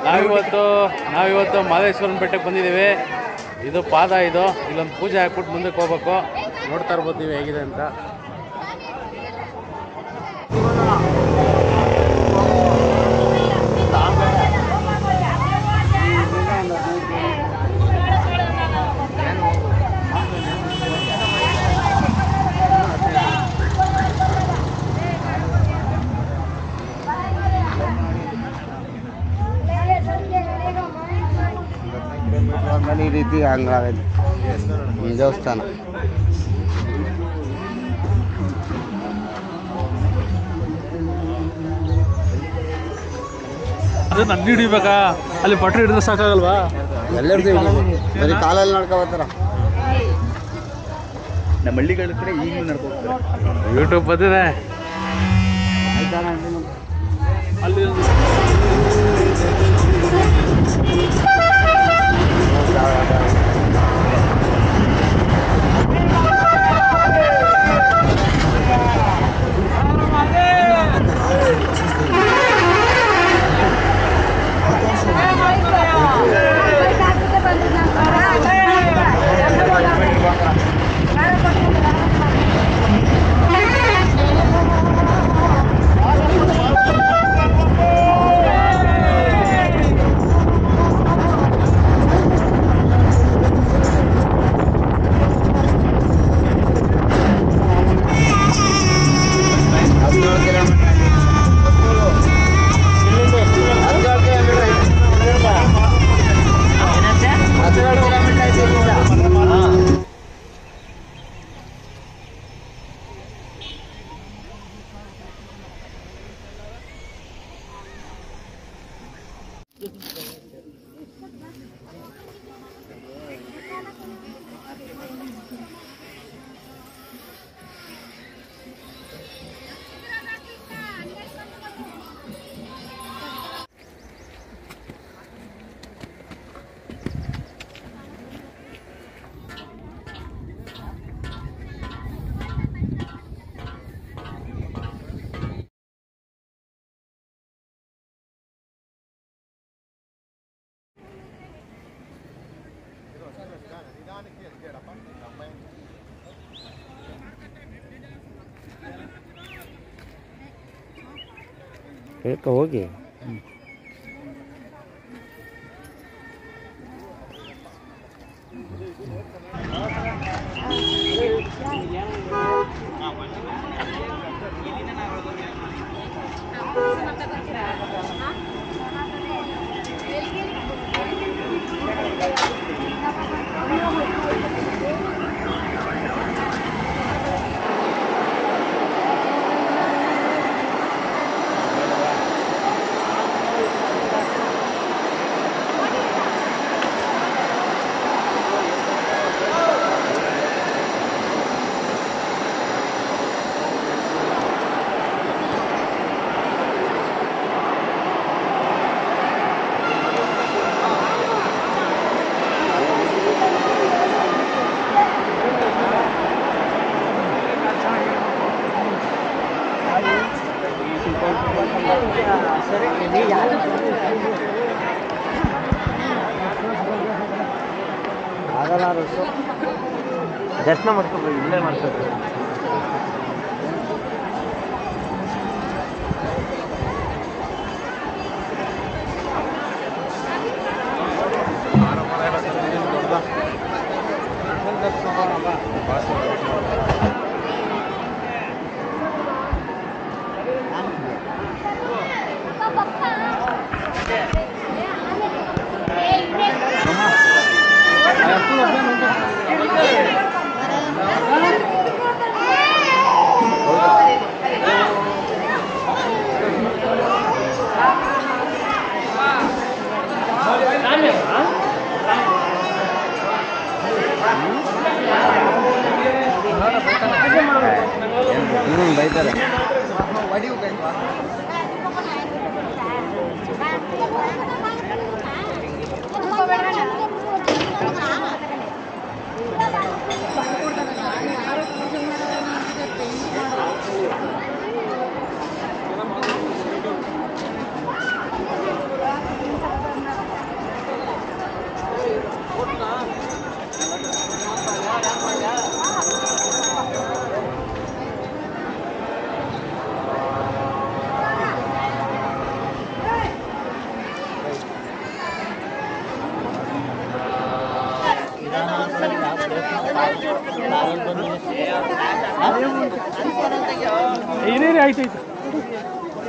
ನಾವಿವತ್ತು ನಾವಿವತ್ತು ಮಾದೇಶ್ವರನ ಬೆಟ್ಟಕ್ಕೆ ಬಂದಿದ್ದೀವಿ ಇದು ಪಾದ ಇದು ಇಲ್ಲೊಂದು ಪೂಜೆ ಹಾಕ್ಬಿಟ್ಟು ಮುಂದಕ್ಕೆ ಹೋಗ್ಬೇಕು ನೋಡ್ತಾ ಇರ್ಬೋದು ನೀವು ಹೇಗಿದೆ ಅಂತ ಆಮೇಲೆ ಈ ರೀತಿ ಹಂಗಾಗೈತೆ ಈ ದೇವಸ್ಥಾನ ಅದೇ ನನ್ನ ಹಿಡಿಬೇಕಾ ಅಲ್ಲಿ ಪಟ್ರಿ ಹಿಡಿದ್ರೆ ಸಾಕಾಗಲ್ವಾ ಎಲ್ಲರಿಗೂ ಬರೀ ಕಾಲಲ್ಲಿ ನಡ್ಕೊ ಬರ್ತಾರ ನಮ್ಮ ಹಳ್ಳಿಗಳ ಕಡೆ ಈಗಲೂ ನಡ್ಕೋತಾರೆ ಯೂಟ್ಯೂಬ್ ಬಂದಿದೆ ಅಲ್ಲಿ ಹೋಗಿ ಆಗಲ್ಲ ದರ್ಶನ ಮಾಡ್ಕೊಬೋದು ಇಲ್ಲೇ ಮಾಡ್ಕೊಬೋದು Hey,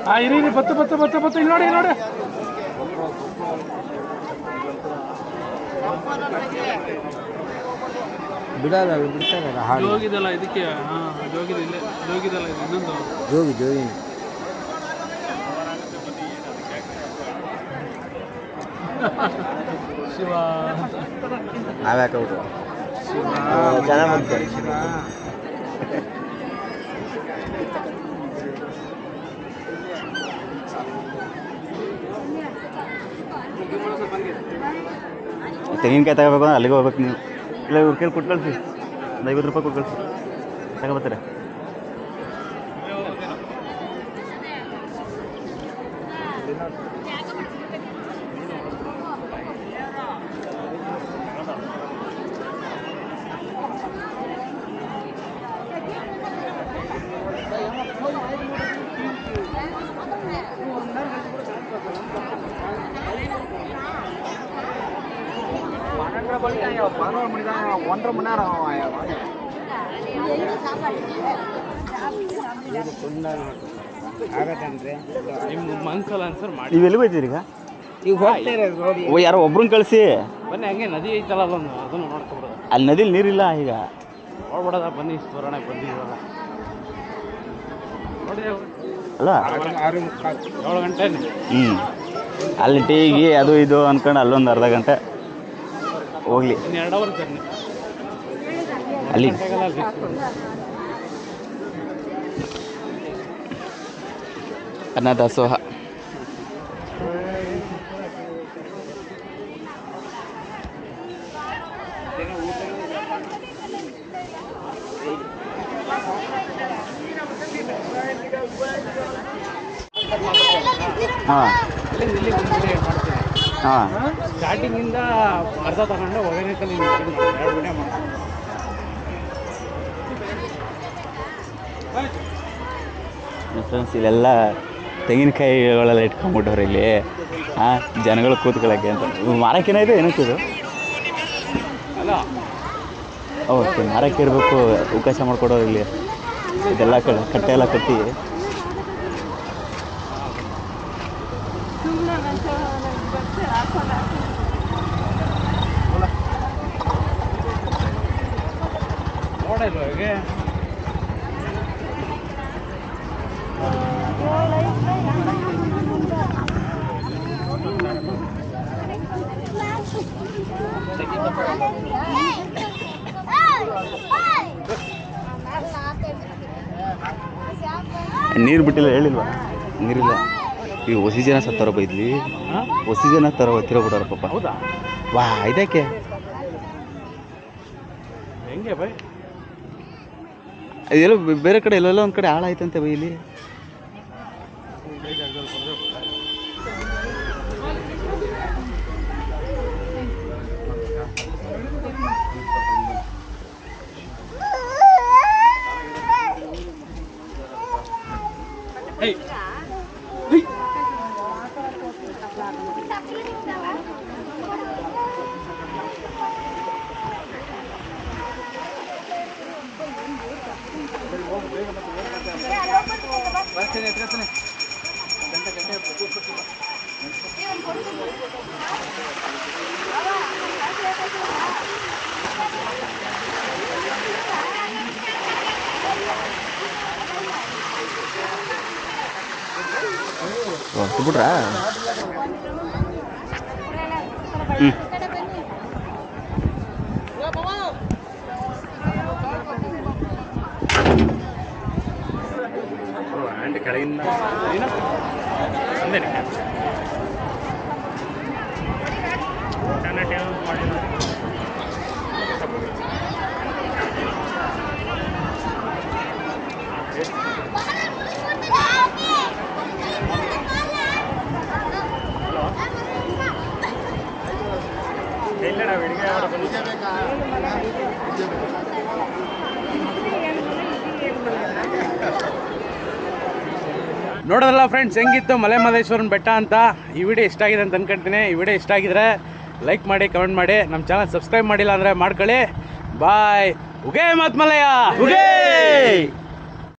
ಆ ಇರಿ ಇರಿ ಬತ್ತು ಬತ್ತು ಬತ್ತು ಬತ್ತು ಇಲ್ಲಿ ನೋಡಿ ಇಲ್ಲಿ ನೋಡಿ ಬಿಡಲ್ಲ ಬಿಡ್ತಾರಲ್ಲ ಹಾಡು ಜೋಗಿದಲ್ಲ ಇದಕ್ಕೆ ಹಾ ಜೋಗಿದ ಇಲ್ಲೇ ಜೋಗಿದಲ್ಲ ಇದು ಇನ್ನೊಂದು ಜೋಗಿ ಜೋಗಿ ಶಿವ ನಾವ್ಯಾಕೆ ಔಟು ಚೆನ್ನಾಗಿ ಮಾಡ್ತಾರೆ ತೆಂಗಿನಕಾಯಿ ತಗೋಬೇಕು ಅಂದ್ರೆ ಅಲ್ಲಿಗೆ ಹೋಗ್ಬೇಕು ನೀವು ಇಲ್ಲ ಇವ್ರ ಕೈಲಿ ಕೊಟ್ಟು ಕಳಿಸಿ ಒಂದು ಐವತ್ತು ರೂಪಾಯಿ ಕೊಟ್ಟು ಕಳಿಸಿ ತಗೋಬರ್ತಾರೆ ஒன்றரை மணி நேரம் ಆಗತ್ತನ್ರಿ ನಿಮ್ಗೆ ಮನ್ಸಲ್ಲ ಅನ್ಸರ್ ಮಾಡಿ ನೀವು ಎಲ್ಲಿ ಹೋಯ್ತೀರಿ ಈಗ ಈಗ ಹೋಗ್ತಾರೆ ನೋಡಿ ಓ ಯಾರೋ ಒಬ್ರನ್ನ ಕಳಿಸಿ ಬನ್ನಿ ಹಂಗೆ ನದಿ ಐತಲ್ಲ ಅಲ್ಲೊಂದು ಅದನ್ನು ನೋಡ್ಕೊಬಿಡೋದು ಅಲ್ಲಿ ನದಿಲಿ ನೀರಿಲ್ಲ ಈಗ ನೋಡ್ಬಿಡೋದ ಬನ್ನಿ ಸ್ವರ್ಣ ಬಂದಿದ್ದೀವಲ್ಲ ನೋಡಿ ಅಲ್ಲ ಆರು ಮುಕ್ಕಾಲು ಏಳು ಗಂಟೆ ಹ್ಞೂ ಅಲ್ಲಿ ಟೀಗಿ ಅದು ಇದು ಅನ್ಕೊಂಡು ಅಲ್ಲೊಂದು ಅರ್ಧ ಗಂಟೆ ಹೋಗ್ಲಿ ಇನ್ನು ಎರಡು ಅವರ್ ಜರ್ನಿ ಅಲ್ಲಿ ಗಂಟೆಗೆಲ್ಲ ಅಲ್ಲಿ ಅನ್ನ ದಾಸೋಹ ಹಾಂ ಅಲ್ಲಿ ಇಲ್ಲಿ ಬಂದ್ಬಿಟ್ಟು ಏನ್ ಮಾಡ್ತೀನಿ ಹಾಂ ಸ್ಟಾರ್ಟಿಂಗಿಂದ ಅರ್ಧ ತಗೊಂಡು ಒಗೇನಕಲ್ಲಿ ಮಾಡ್ತೀನಿ ಎರಡು ವಿಡಿಯೋ ಮಾಡ್ತೀನಿ ಫ್ರೆಂಡ್ಸ್ ಇಲ್ಲೆಲ್ಲ ತೆಂಗಿನಕಾಯಿಗಳೆಲ್ಲ ಇಟ್ಕೊಂಡ್ಬಿಟ್ಟವ್ರೆ ಇಲ್ಲಿ ಹಾಂ ಜನಗಳು ಕೂತ್ಕೊಳ್ಳೋಕ್ಕೆ ಅಂತ ಮಾರಕ್ಕೇನಾಯ್ತು ಏನಕ್ಕೆ ಇದು ಅಲ್ಲ ಓಕೆ ಮಾರಕ್ಕೆ ಇರಬೇಕು ಅವಕಾಶ ಮಾಡಿಕೊಡೋರು ಇಲ್ಲಿ ಇದೆಲ್ಲ ಕ ಕಟ್ಟೆ ಎಲ್ಲ ಕಟ್ಟಿ ನೋಡಿಲ್ವ ಹೇಗೆ ನೀರು ಬಿಟ್ಟಿಲ್ಲ ಹೇಳಿಲ್ವಾ ನೀರಿಲ್ಲ ಈಗ ಹೊಸಿ ಜನ ಸತ್ತಾರ ಬೈದ್ಲಿ ಹಾಂ ಹೊಸಿ ಜನ ತರ ತಿರೋ ಬಿಡೋರು ಪಾಪ ಹೌದಾ ವಾ ಇದಕ್ಕೆ ಹೆಂಗೆ ಬೈ ಇದೆಲ್ಲೋ ಬೆ- ಬೇರೆ ಕಡೆ ಎಲ್ಲೆಲ್ಲ ಒಂದು ಕಡೆ ಹಾಳಾಯ್ತಂತೆ ಬೈ ಇಲ್ಲಿ ಬಿಟ್ರಾ ಹ್ಞೂ ಹ್ಯಾಂಡ್ ಕೆಳಗಿಂದ ಏನು ಅಂದೇ ನೋಡೋದಲ್ಲ ಫ್ರೆಂಡ್ಸ್ ಹೆಂಗಿತ್ತು ಮಲೆ ಮಹದೇಶ್ವರನ ಬೆಟ್ಟ ಅಂತ ಈ ವಿಡಿಯೋ ಇಷ್ಟ ಆಗಿದೆ ಅಂತ ಅನ್ಕೊಂತೀನಿ ಈ ವಿಡಿಯೋ ಇಷ್ಟ ಆಗಿದ್ರೆ ಲೈಕ್ ಮಾಡಿ ಕಮೆಂಟ್ ಮಾಡಿ ನಮ್ಮ ಚಾನಲ್ ಸಬ್ಸ್ಕ್ರೈಬ್ ಮಾಡಿಲ್ಲ ಅಂದರೆ ಮಾಡ್ಕೊಳ್ಳಿ ಬಾಯ್ ಉಗೇ ಮತ್ ಮಲಯ ಉಗೇ